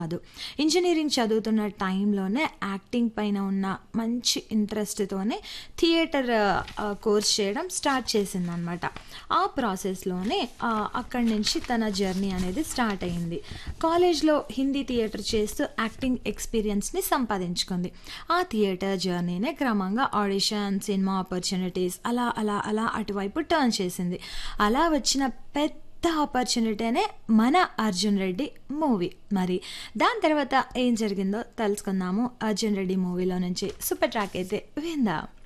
కాదు ఇంజనీరింగ్ చదువుతున్న టైంలోనే యాక్టింగ్ పైన ఉన్న మంచి ఇంట్రెస్ట్తోనే థియేటర్ కోర్స్ చేయడం స్టార్ట్ చేసిందనమాట ఆ ప్రాసెస్లోనే అక్కడి నుంచి తన జర్నీ అనేది స్టార్ట్ అయింది కాలేజ్లో హిందీ థియేటర్ చేస్తూ యాక్టింగ్ ఎక్స్పీరియన్స్ని సంపాదించుకుంది ఆ థియేటర్ జర్నీనే క్రమంగా ఆడిషన్ సినిమా ఆపర్చునిటీస్ అలా అలా అలా అటువైపు టర్న్ చేసింది అలా వచ్చిన పెద్ద పెద్ద ఆపర్చునిటీనే మన అర్జున్ రెడ్డి మూవీ మరి దాని తర్వాత ఏం జరిగిందో తెలుసుకుందాము అర్జున్ రెడ్డి మూవీలో నుంచి సూపర్ ట్రాక్ అయితే విందాం